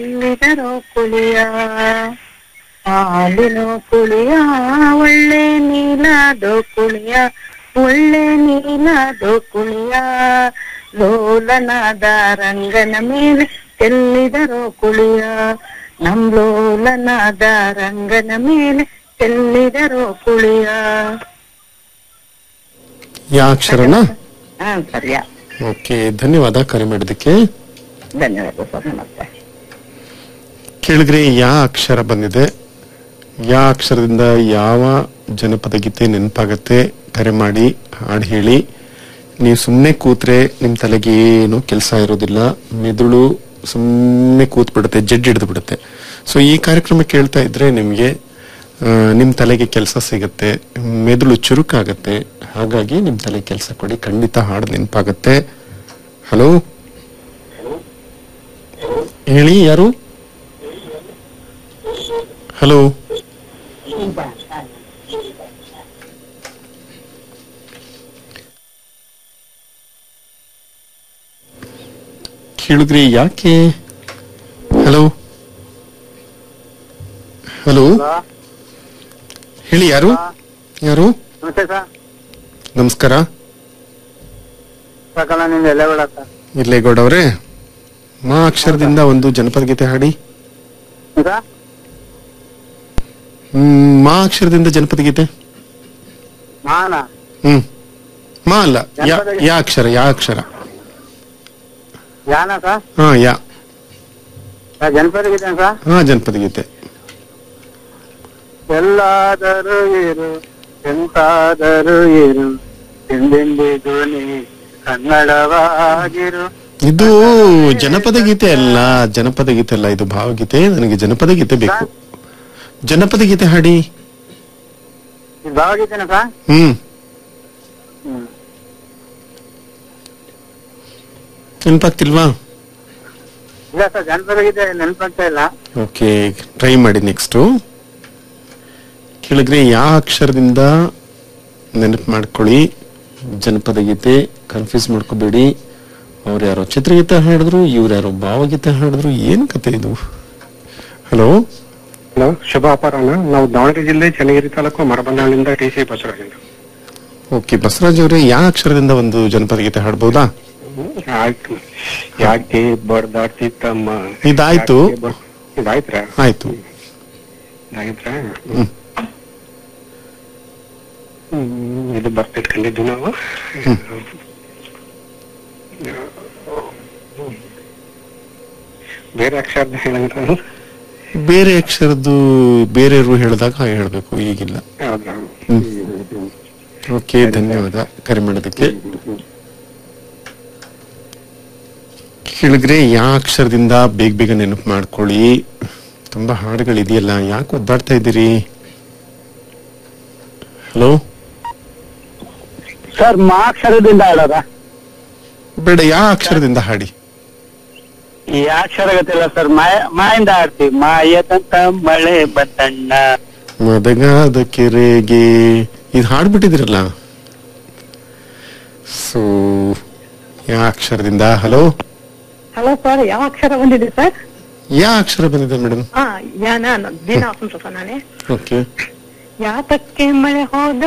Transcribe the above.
ಎಲ್ಲಿದರೋ ಕುಳಿಯ ಹಾಲಿನೋ ಕುಳಿಯ ಒಳ್ಳೆ ನೀಲಾದೋ ಕುಳಿಯ ಒಳ್ಳೆ ನೀಲಾದೋ ಕುಳಿಯ ಲೋಲನಾದ ರಂಗನ ಮೇಲೆ ಚೆಲ್ಲಿದರೋ ಕುಳಿಯ ನಮ್ ಲೋಲನಾದ ರಂಗನ ಮೇಲೆ ಚೆಲ್ಲಿದರೋ ಕುಳಿಯ ಯಾ ಅಕ್ಷರನ ಹಾ ಸರಿಯಾ ಓಕೆ ಧನ್ಯವಾದ ಕರೆ ಮಾಡಿದ್ದಕ್ಕೆ ಧನ್ಯವಾದ ಸರ್ ನಮಸ್ತೆ ಕೇಳಿದ್ರೆ ಯಾ ಅಕ್ಷರ ಬಂದಿದೆ ಯಾ ಅಕ್ಷರದಿಂದ ಯಾವ ಜನಪದ ಗೀತೆ ನೆನಪಾಗತ್ತೆ ಕರೆ ಮಾಡಿ ಹಾಡು ಹೇಳಿ ನೀವು ಸುಮ್ಮನೆ ಕೂತ್ರೆ ನಿಮ್ಮ ತಲೆಗೆ ಏನು ಕೆಲಸ ಇರೋದಿಲ್ಲ ಮೆದುಳು ಸುಮ್ಮನೆ ಕೂತ್ ಬಿಡುತ್ತೆ ಜಡ್ ಹಿಡಿದು ಬಿಡುತ್ತೆ ಸೊ ಈ ಕಾರ್ಯಕ್ರಮ ಕೇಳ್ತಾ ಇದ್ರೆ ನಿಮಗೆ ನಿಮ್ಮ ತಲೆಗೆ ಕೆಲಸ ಸಿಗುತ್ತೆ ಮೆದುಳು ಚುರುಕಾಗತ್ತೆ ಹಾಗಾಗಿ ನಿಮ್ಮ ತಲೆಗೆ ಕೆಲಸ ಕೊಡಿ ಖಂಡಿತ ಹಾಡು ನೆನಪಾಗತ್ತೆ ಹಲೋ ಹೇಳಿ ಯಾರು ಹಲೋ ಕೇಳಿದ್ರಿ ಯಾಕೆ ಹಲೋ ಹಲೋ ಹೇಳಿ ಯಾರು ಯಾರು ನಮಸ್ತೆ ಸರ್ ನಮಸ್ಕಾರ ಸಕಲನಿಂದ ಎಲ್ಲೇಗೌಡ ಸರ್ ಇರ್ಲೇಗೌಡ ಅವರೇ ಮಾ ಅಕ್ಷರದಿಂದ ಒಂದು ಜನಪದ ಗೀತೆ ಹಾಡಿ ಸರ್ ಹ್ಮ್, ಮಾ ಅಕ್ಷರದಿಂದ ಜನಪದ ಗೀತೆ ಮಾನ ಹ್ಮ್ ಮಾ ಅಲ್ಲ ಯಾ ಜನಪದ ಗೀತೆ. ಯಾ ಅಕ್ಷರ ಯಾ ಅಕ್ಷರ ಯಾನ ಸರ್ ಹಾ ಯಾ ಸರ್ ಜನಪದ ಗೀತೆ ಸರ್ ಹಾ ಜನಪದ ಗೀತೆ ಎಲ್ಲಾದರೂ ಇರು ಎಂತಾದರೂ ಇರು ಎಂದೆಂದಿಗೂ ನೀ ಕನ್ನಡವಾಗಿರು ಇದು ಜನಪದ ಗೀತೆ ಅಲ್ಲ ಜನಪದ ಗೀತೆ ಅಲ್ಲ ಇದು ಭಾವಗೀತೆ ನನಗೆ ಜನಪದ ಗೀತೆ ಬೇಕು ಜನಪದ ಗೀತೆ ಹಾಡಿ ಇದು ಭಾವಗೀತೆನ ಸರ್ ಹ್ಮ್ ಹ್ಮ್ ನೆನಪಾಗ್ತಿಲ್ವಾ ಇಲ್ಲ ಸರ್ ಜನಪದ ಗೀತೆ ನೆನಪಾಗ್ತಾ ಇಲ್ಲ ಓಕೆ ಟ್ರೈ ಮಾಡಿ ನೆಕ್ಸ್ಟ್ ಕೇಳಿದ್ರೆ ಯಾವ ಅಕ್ಷರದಿಂದ ನೆನಪು ಮಾಡ್ಕೊಳ್ಳಿ ಜನಪದ ಗೀತೆ ಕನ್ಫ್ಯೂಸ್ ಮಾಡ್ಕೋಬೇಡಿ ಅವ್ರು ಯಾರೋ ಚಿತ್ರಗೀತೆ ಹಾಡಿದ್ರು ಇವ್ರು ಯಾರೋ ಭಾವಗೀತೆ ಹಾಡಿದ್ರು ಏನ್ ಕತೆ ಇದು ಹಲೋ ಹಲೋ ಶುಭ ಅಪರಾಹ್ನ ನಾವು ದಾವಣಗೆರೆ ಜಿಲ್ಲೆ ಚನ್ನಗಿರಿ ತಾಲೂಕು ಮರಬಂದಾಳಿಂದ T C Basavaraj okay Basavaraj ಅವರೇ ಯಾವ ಅಕ್ಷರದಿಂದ ಒಂದು ಜನಪದ ಗೀತೆ ಹಾಡ್ಬೋದಾ ಆಯ್ತು ಯಾಕೆ ಬಡ್ದಾಡ್ತಿತ್ತಮ್ಮ ಇದಾಯ್ತು. ಯಾಕೆ ಬಡ್- ಇದಾಯ್ತ್ರ ಆಯ್ತು ಇದಾಯ್ತ್ರ ಹ್ಮ್. ಹ್ಮ್, ಇದು ಬರ್ತಿಟ್ಕೊಂಡಿದ್ವಿ ನಾವು ಬೇರೆ ಅಕ್ಷರ ಹೇಳಿದ್ರ ಬೇರೆ ಅಕ್ಷರದ್ದು ಬೇರೆಯವರು ಹೇಳಿದಾಗ ಹೇಳ್ಬೇಕು ಈಗಿಲ್ಲ ಹೌದಾ ಹ್ಮ್. ಓಕೆ ಧನ್ಯವಾದ ಕರೆ ಮಾಡೋದಕ್ಕೆ ಕೇಳಿದ್ರೆ ಯಾ ಅಕ್ಷರದಿಂದ ಬೇಗ ಬೇಗ ನೆನಪು ಮಾಡ್ಕೊಳ್ಳಿ ತುಂಬಾ ಹಾಡುಗಳಿದೆಯಲ್ಲ ಯಾಕೆ ಒದ್ದಾಡ್ತಾ ಇದ್ದೀರಿ ಹಲೋ ಸರ್ ಮಾಕ್ಷರದಿಂದ ಹೇಳೋದ ಬೇಡ ಯಾ ಅಕ್ಷರದಿಂದ ಹಾಡಿ ಈ ಅಕ್ಷರ ಗೊತ್ತಿಲ್ಲ ಸರ್ ಮಾಯ ಮಾಯಿಂದ ಆಡ್ತೀವಿ ಮಾಯದಂತ ಮಳೆ ಬತ್ತಣ್ಣ ಮದಗಾದ ಕೆರೆಗೆ ಇದು ಹಾಡ್ಬಿಟ್ಟಿದಿರಲ್ಲ ಸೊ ಯಾ ಅಕ್ಷರದಿಂದ ಹಲೋ ಹಲೋ ಸರ್ ಯಾವ ಅಕ್ಷರ ಬಂದಿದೆ ಸರ್ ಯಾ ಅಕ್ಷರ ಬಂದಿದೆ ಮೇಡಮ್ ಹಾ ಯಾ ನಾನು ದಿನ ನಾನೇ ಓಕೆ ಯಾತಕ್ಕೆ ಮಳೆ ಹೋದ